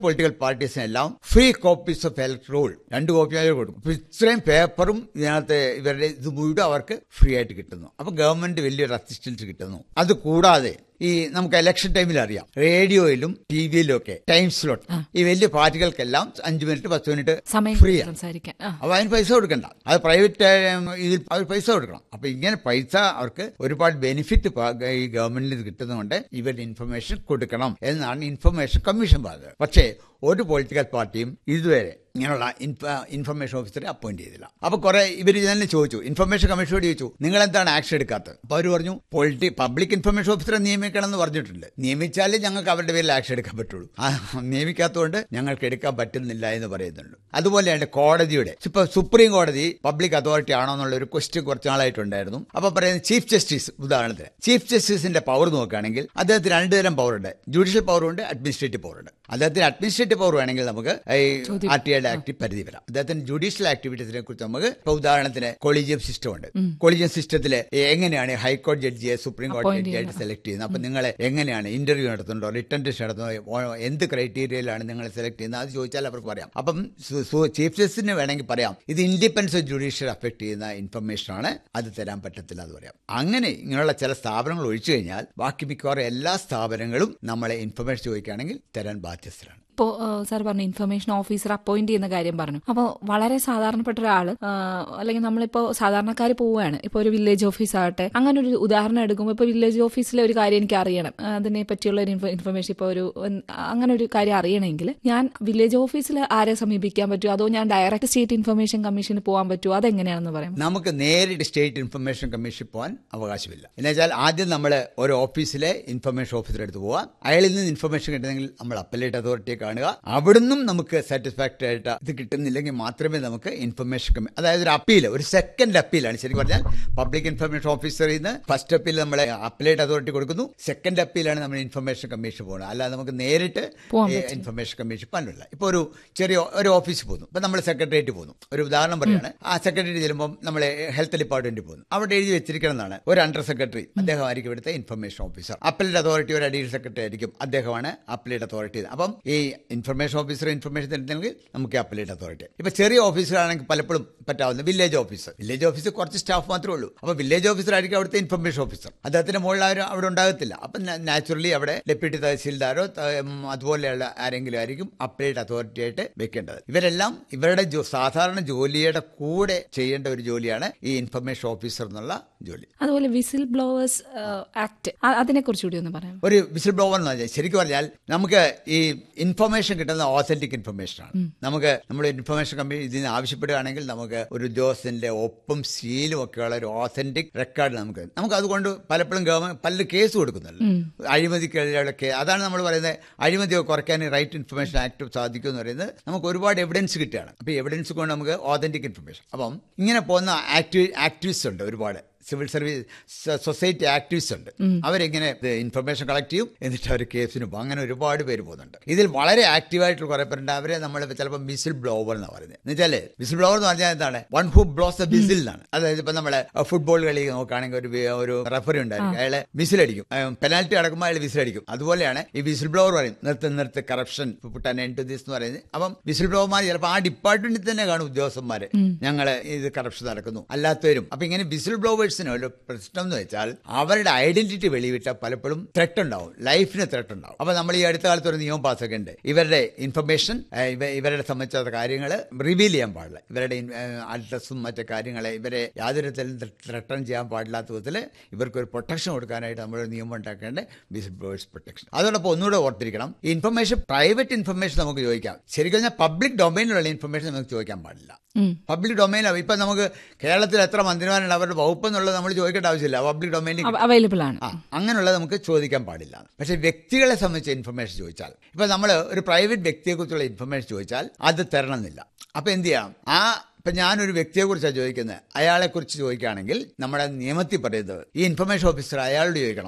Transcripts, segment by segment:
political പാർട്ടീസിനെല്ലാം free copies of electoral രണ്ട് copy അവർ കൊടുക്കും അപ്പൊ ഇത്രയും പേപ്പറും ഇതിനകത്ത് ഇവരുടെ ഇത് മുഴുവൻ അവർക്ക് ഫ്രീ ആയിട്ട് കിട്ടുന്നു അപ്പൊ ഗവൺമെന്റ് വലിയൊരു അസിസ്റ്റൻസ് കിട്ടുന്നു അത് കൂടാതെ ഈ നമുക്ക് ഇലക്ഷൻ ടൈമിൽ അറിയാം റേഡിയോയിലും ടി വിയിലും ഒക്കെ ടൈം സ്ലോട്ട് ഈ വലിയ പാർട്ടികൾക്കെല്ലാം അഞ്ചു മിനിറ്റ് പത്ത് മിനിറ്റ് സമയം ഫ്രീ ആണ് സംസാരിക്കാൻ ആ അപ്പൊ അതിന് പൈസ കൊടുക്കണ്ട അത് പ്രൈവറ്റ് ഇതിൽ അവർ പൈസ കൊടുക്കണം അപ്പൊ ഇങ്ങനെ പൈസ അവർക്ക് ഒരുപാട് ബെനിഫിറ്റ് ഈ ഗവൺമെന്റിന് കിട്ടുന്നതുകൊണ്ട് ഇവരുടെ ഇൻഫർമേഷൻ കൊടുക്കണം എന്നാണ് ഇൻഫർമേഷൻ കമ്മീഷൻ പറഞ്ഞത് പക്ഷേ ഒരു പൊളിറ്റിക്കൽ പാർട്ടിയും ഇതുവരെ ഇങ്ങനെയുള്ള ഇൻഫർമേഷൻ ഓഫീസറെ അപ്പോയിന്റ് ചെയ്തില്ല അപ്പൊ കുറെ ഇവർ തന്നെ ചോദിച്ചു ഇൻഫർമേഷൻ കമ്മീഷനോട് ചോദിച്ചു നിങ്ങൾ എന്താണ് ആക്ഷൻ എടുക്കാത്തത് അപ്പൊ അവർ പറഞ്ഞു പൊളിറ്റി പബ്ലിക് ഇൻഫർമേഷൻ ഓഫീസറെ നിയമിക്കണം എന്ന് പറഞ്ഞിട്ടുണ്ട് നിയമിച്ചാലേ ഞങ്ങൾക്ക് അവരുടെ പേരിൽ ആക്ഷൻ എടുക്കാൻ പറ്റുള്ളൂ ആ, നിയമിക്കാത്തതുകൊണ്ട് ഞങ്ങൾക്ക് എടുക്കാൻ പറ്റുന്നില്ല എന്ന് പറയുന്നുണ്ട് അതുപോലെയാണ് കോടതിയുടെ ഇപ്പൊ സുപ്രീം കോടതി പബ്ലിക് അതോറിറ്റി ആണോ എന്നുള്ള ഒരു ക്വസ്റ്റ്യൻ കുറച്ച് നാളായിട്ടുണ്ടായിരുന്നു അപ്പൊ പറയുന്നത് ചീഫ് ജസ്റ്റിസ് ഉദാഹരണത്തിന് ചീഫ് ജസ്റ്റിസിന്റെ പവർ നോക്കുകയാണെങ്കിൽ അദ്ദേഹത്തിന് രണ്ട് തരം പവർ ഉണ്ട് ജുഡീഷ്യൽ പവർ ഉണ്ട് അഡ്മിനിസ്ട്രേറ്റീവ് പവർ ഉണ്ട് അദ്ദേഹത്തിന് അഡ്മിനിസ്ട്രേറ്റീവ് പവർ വേണമെങ്കിൽ നമുക്ക് ഈ ആർ ടി ഐയുടെ ആക്ട് പരിധി വരാം അദ്ദേഹത്തിന് ജുഡീഷ്യൽ ആക്ടിവിറ്റീസിനെ കുറിച്ച് നമുക്ക് ഇപ്പൊ ഉദാഹരണത്തിന് കൊളീജിയം സിസ്റ്റം ഉണ്ട് കൊളീജിയം സിസ്റ്റത്തിൽ എങ്ങനെയാണ് ഹൈക്കോടതി ജഡ്ജിയെ സുപ്രീം കോടതി Appoint ജഡ്ജിയായിട്ട് സെലക്ട് ചെയ്യുന്നത് അപ്പൊ നിങ്ങളെ എങ്ങനെയാണ് ഇന്റർവ്യൂ നടത്തുന്നുണ്ടോ റിട്ടേൺ ടെസ്റ്റ് നടത്തുന്നോ ഓ- എന്ത് ക്രൈറ്റീരിയയിലാണ് നിങ്ങളെ സെലക്ട് ചെയ്യുന്നത് അത് ചോദിച്ചാൽ അവർക്ക് പറയാം അപ്പം ചീഫ് ജസ്റ്റിസിന് വേണമെങ്കിൽ പറയാം ഇത് ഇൻഡിപെൻഡൻസ് ഓഫ് ജുഡീഷ്യൽ അഫക്ട് ചെയ്യുന്ന ഇൻഫർമേഷൻ ആണ് അത് തരാൻ പറ്റത്തില്ല എന്ന് പറയാം അങ്ങനെ ഇങ്ങനെയുള്ള ചില സ്ഥാപനങ്ങൾ ഒഴിച്ചു കഴിഞ്ഞാൽ ബാക്കി മിക്കവാറും എല്ലാ സ്ഥാപനങ്ങളും നമ്മളെ ഇൻഫർമേഷൻ ചോദിക്കുകയാണെങ്കിൽ തരാൻ ബാധ്യസ്ഥരാണ് ഇപ്പോ സാർ പറഞ്ഞു ഇൻഫർമേഷൻ ഓഫീസർ അപ്പോയിന്റ് ചെയ്യുന്ന കാര്യം പറഞ്ഞു അപ്പോൾ വളരെ സാധാരണപ്പെട്ട ഒരാള് ആ, അല്ലെങ്കിൽ നമ്മളിപ്പോ സാധാരണക്കാർ പോവുകയാണ് ഇപ്പൊ ഒരു വില്ലേജ് ഓഫീസ് ആകട്ടെ അങ്ങനെ ഒരു ഉദാഹരണം എടുക്കുമ്പോൾ ഇപ്പൊ വില്ലേജ് ഓഫീസിലെ ഒരു കാര്യം എനിക്ക് അറിയണം ആ, അതിനെ പറ്റിയുള്ള ഒരു ഇൻഫർമേഷൻ ഇപ്പോൾ ഒരു ഉം, അങ്ങനെ ഒരു കാര്യം അറിയണമെങ്കിൽ ഞാൻ വില്ലേജ് ഓഫീസിൽ ആരെ സമീപിക്കാൻ പറ്റുമോ അതോ ഞാൻ ഡയറക്റ്റ് സ്റ്റേറ്റ് ഇൻഫർമേഷൻ കമ്മീഷന് പോകാൻ പറ്റുമോ അതെങ്ങനെയാണെന്ന് പറയാം നമുക്ക് നേരിട്ട് സ്റ്റേറ്റ് ഇൻഫർമേഷൻ കമ്മീഷൻ പോകാൻ അവകാശമില്ല എന്നുവെച്ചാൽ ആദ്യം നമ്മൾ ഒരു ഓഫീസിലെ ഇൻഫർമേഷൻ ഓഫീസർ എടുത്ത് പോവാം അയാളിൽ നിന്ന് ഇൻഫർമേഷൻ കിട്ടുന്നെങ്കിൽ നമ്മൾ അപ്പലേറ്റ് അതോറിറ്റിയെ കാണുക അവിടുന്നും നമുക്ക് സാറ്റിസ്ഫാക്ടറി ആയിട്ട് ഇത് കിട്ടുന്നില്ലെങ്കിൽ മാത്രമേ നമുക്ക് ഇൻഫർമേഷൻ കമ്മി അതായത് ഒരു അപ്പീൽ ഒരു സെക്കൻഡ് അപ്പീലാണ് ശരിക്കും പറഞ്ഞാൽ പബ്ലിക് ഇൻഫർമേഷൻ ഓഫീസറിൽ നിന്ന് ഫസ്റ്റ് അപ്പീൽ നമ്മൾ അപ്പലേറ്റ് അതോറിറ്റി കൊടുക്കുന്നു സെക്കൻഡ് അപ്പീലാണ് നമ്മൾ ഇൻഫർമേഷൻ കമ്മീഷൻ പോകുന്നത് അല്ലാതെ നമുക്ക് നേരിട്ട് പോകാൻ ഈ ഇൻഫർമേഷൻ കമ്മീഷൻ പറ്റില്ല ഇപ്പോൾ ഒരു ചെറിയ ഒരു ഓഫീസിൽ പോകുന്നു ഇപ്പം നമ്മൾ സെക്രട്ടേറിയറ്റ് പോകുന്നു ഒരു ഉദാഹരണം പറയാണ് ആ സെക്രട്ടേറിയറ്റ് ചെല്ലുമ്പോൾ നമ്മൾ ഹെൽത്ത് ഡിപ്പാർട്ട്മെന്റിൽ പോകുന്നു അവിടെ എഴുതി വെച്ചിരിക്കണമെന്നാണ് ഒരു അണ്ടർ സെക്രട്ടറി അദ്ദേഹമായിരിക്കും ഇവിടുത്തെ ഇൻഫർമേഷൻ ഓഫീസർ അപ്പലേറ്റ് അതോറിറ്റി ഒരു അഡീഷണൽ സെക്രട്ടറി ആയിരിക്കും അദ്ദേഹമാണ് അപ്പലേറ്റ് അതോറിറ്റി അപ്പം ഈ ഇൻഫർമേഷൻ ഓഫീസർ ഇൻഫർമേഷൻ തരുന്നെങ്കിൽ നമുക്ക് അപ്പലേറ്റ് അതോറിറ്റി ഇപ്പൊ ചെറിയ ഓഫീസറാണെങ്കിൽ പലപ്പോഴും പറ്റാവുന്ന വില്ലേജ് ഓഫീസർ വില്ലേജ് ഓഫീസർ കുറച്ച് സ്റ്റാഫ് മാത്രമേ ഉള്ളൂ അപ്പൊ വില്ലേജ് ഓഫീസർ ആയിരിക്കും അവിടുത്തെ ഇൻഫർമേഷൻ ഓഫീസർ അദ്ദേഹത്തിന്റെ മുകളിൽ ആരും അവിടെ ഉണ്ടാകത്തില്ല അപ്പൊ നാച്ചുറലി അവിടെ ഡെപ്യൂട്ടി തഹസീൽദാരോ ത- ഉം, അതുപോലെയുള്ള ആരെങ്കിലും ആയിരിക്കും അപ്പലേറ്റ് അതോറിറ്റി ആയിട്ട് വെക്കേണ്ടത് ഇവരെല്ലാം ഇവരുടെ ജോ- സാധാരണ ജോലിയുടെ കൂടെ ചെയ്യേണ്ട ഒരു ജോലിയാണ് ഈ ഇൻഫർമേഷൻ ഓഫീസർ എന്നുള്ള ജോലി അതുപോലെ വിസിൽ ബ്ലോവേഴ്സ് ആക്ട് അതിനെ കുറിച്ച് കൂടി ഒന്ന് പറയാം ഒരു വിസിൽ ബ്ലോവർ എന്ന് പറഞ്ഞാൽ ശരിക്കും പറഞ്ഞാൽ നമുക്ക് ഈ ഇൻഫർമേഷൻ കിട്ടുന്ന ഓതന്റിക് ഇൻഫർമേഷൻ ആണ് നമുക്ക് നമ്മൾ ഇൻഫർമേഷൻ കമ്പനി ഇതിന് ആവശ്യപ്പെടുകയാണെങ്കിൽ നമുക്ക് ഒരു ഉദ്യോഗസ്ഥന്റെ ഒപ്പം സീലും ഒക്കെയുള്ള ഒരു ഓതന്റിക് റെക്കോർഡ് നമുക്ക് നമുക്ക് അതുകൊണ്ട് പലപ്പോഴും ഗവൺമെന്റ് പലരും കേസ് കൊടുക്കുന്നുണ്ട് അഴിമതിക്കെതിരെയുള്ള കേ അതാണ് നമ്മൾ പറയുന്നത് അഴിമതിയൊക്കെ കുറയ്ക്കാൻ റൈറ്റ് ഇൻഫർമേഷൻ ആക്ട് സാധിക്കും എന്ന് പറയുന്നത് നമുക്ക് ഒരുപാട് എവിഡൻസ് കിട്ടുകയാണ് അപ്പോൾ എവിഡൻസ് കൊണ്ട് നമുക്ക് ഓതന്റിക് ഇൻഫർമേഷൻ അപ്പം ഇങ്ങനെ പോകുന്ന ആക്ടിവി ആക്ടിവിസ്റ്റ് ഉണ്ട് ഒരുപാട് സിവിൽ സർവീസ് സൊസൈറ്റി ആക്ടിവിസ്റ്റ് ഉണ്ട് അവരെങ്ങനെ ഇൻഫർമേഷൻ കളക്ട് ചെയ്യും എന്നിട്ട് അവർ കേസിന് പോകും അങ്ങനെ ഒരുപാട് പേര് പോകുന്നുണ്ട് ഇതിൽ വളരെ ആക്റ്റീവായിട്ടുള്ള കുറെ പേരുണ്ട് അവരെ നമ്മൾ ചിലപ്പോൾ വിസിൽ ബ്ലോവർ എന്ന് പറയുന്നത് എന്ന് വെച്ചാൽ വിസിൽ ബ്ലോവർ എന്ന് പറഞ്ഞാൽ എന്താണ് one who blows the whistle എന്നാണ് അതായത് ഇപ്പൊ നമ്മളെ ഫുട്ബോൾ കളി നോക്കുകയാണെങ്കിൽ ഒരു വി- ഒരു റെഫറി ഉണ്ടായിരിക്കും അയാളെ വിസിലടിക്കും പെനാൽറ്റി അടക്കുമ്പോൾ അയാൾ വിസിലടിക്കും അതുപോലെയാണ് ഈ വിസിൽ ബ്ലോവർ പറയും നിർത്ത് നിർത്ത് corruption put an end to this എന്ന് പറയുന്നത് അപ്പം വിസിൽ ബ്ലോവർമാർ ചിലപ്പോൾ ആ ഡിപ്പാർട്ട്മെന്റിൽ തന്നെ കാണും ഉദ്യോഗസ്ഥന്മാര് ഞങ്ങള് ഇത് കറപ്ഷൻ നടക്കുന്നു അല്ലാത്തവരും അപ്പൊ ഇങ്ങനെ വിസിൽ ബ്ലോവേഴ്സിന് ഒരു പ്രശ്നം എന്ന് വെച്ചാൽ അവരുടെ ഐഡന്റിറ്റി വെളിവിട്ട പലപ്പോഴും ത്രെട്ട് ഉണ്ടാവും ലൈഫിന് ത്രെട്ട് ഉണ്ടാവും അപ്പൊ നമ്മൾ ഈ അടുത്ത കാലത്ത് ഒരു നിയമം പാസ്സാക്കുന്നുണ്ട് ഇവരുടെ ഇൻഫർമേഷൻ ഇവരുടെ സംബന്ധിച്ച കാര്യങ്ങൾ റിവീൽ ചെയ്യാൻ പാടില്ല ഇവരുടെ അഡ്രസ്സും മറ്റു കാര്യങ്ങളെ ഇവരെ യാതൊരു തരത്തിലും ത്രട്ടൺ ചെയ്യാൻ പാടില്ലാത്ത വിധത്തിൽ ഇവർക്ക് ഒരു പ്രൊട്ടക്ഷൻ കൊടുക്കാനായിട്ട് നമ്മളൊരു നിയമം ഉണ്ടാക്കേണ്ട വിസിൽ ബ്ലോവേഴ്സ് പ്രൊട്ടക്ഷൻ അതോടൊപ്പം ഒന്നുകൂടെ ഓർത്തിരിക്കണം ഈ ഇൻഫർമേഷൻ പ്രൈവറ്റ് ഇൻഫർമേഷൻ നമുക്ക് ചോദിക്കാം ശരിക്കും പറഞ്ഞാൽ പബ്ലിക് ഡൊമൈനിലുള്ള ഇൻഫർമേഷൻ നമുക്ക് ചോദിക്കാൻ പാടില്ല പബ്ലിക് ഡൊമൈനിൽ ഇപ്പൊ നമുക്ക് കേരളത്തിൽ എത്ര മന്ത്രിമാരുണ്ട് അവരുടെ വകുപ്പ് എന്നുള്ളത് നമ്മൾ ചോദിക്കേണ്ട ആവശ്യമില്ല പബ്ലിക് ഡൊമൈനിൽ അവൈലബിൾ ആണ് ആ അങ്ങനെയുള്ളത് നമുക്ക് ചോദിക്കാൻ പാടില്ല പക്ഷെ വ്യക്തികളെ സംബന്ധിച്ച ഇൻഫർമേഷൻ ചോദിച്ചാൽ ഇപ്പൊ നമ്മൾ ഒരു പ്രൈവറ്റ് വ്യക്തിയെ കുറിച്ചുള്ള ഇൻഫർമേഷൻ ചോദിച്ചാൽ അത് തരണമെന്നില്ല അപ്പൊ എന്ത് ചെയ്യാം ആ ഇപ്പൊ ഞാനൊരു വ്യക്തിയെ കുറിച്ചാണ് ചോദിക്കുന്നത് അയാളെ കുറിച്ച് ചോദിക്കുകയാണെങ്കിൽ നമ്മുടെ നിയമത്തിൽ പറയുന്നത് ഈ ഇൻഫർമേഷൻ ഓഫീസർ അയാളോട് ചോദിക്കണം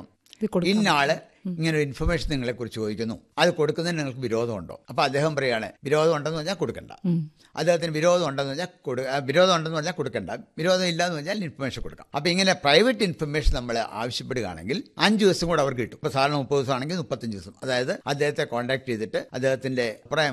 ഇത് കൊടുക്കാൻ ഇന്ന ആള് ഇങ്ങനെ ഒരു ഇൻഫർമേഷൻ നിങ്ങളെ കുറിച്ച് ചോദിക്കുന്നു അത് കൊടുക്കുന്നതിന് നിങ്ങൾക്ക് വിരോധമുണ്ടോ അപ്പൊ അദ്ദേഹം പറയാണ് വിരോധം ഉണ്ടെന്ന് പറഞ്ഞാൽ കൊടുക്കണ്ട അദ്ദേഹത്തിന് വിരോധം ഉണ്ടെന്ന് പറഞ്ഞാൽ കൊടു- ആ, വിരോധം ഉണ്ടെന്ന് പറഞ്ഞാൽ കൊടുക്കണ്ട വിരോധം ഇല്ലാന്ന് പറഞ്ഞാൽ ഇൻഫർമേഷൻ കൊടുക്കാം അപ്പൊ ഇങ്ങനെ പ്രൈവറ്റ് ഇൻഫർമേഷൻ നമ്മൾ ആവശ്യപ്പെടുകയാണെങ്കിൽ അഞ്ച് ദിവസം കൂടെ അവർക്ക് കിട്ടും ഇപ്പൊ സാധാരണ മുപ്പത് ദിവസം ആണെങ്കിൽ മുപ്പത്തഞ്ച് ദിവസം അതായത് അദ്ദേഹത്തെ കോൺടാക്ട് ചെയ്തിട്ട് അദ്ദേഹത്തിന്റെ അഭിപ്രായം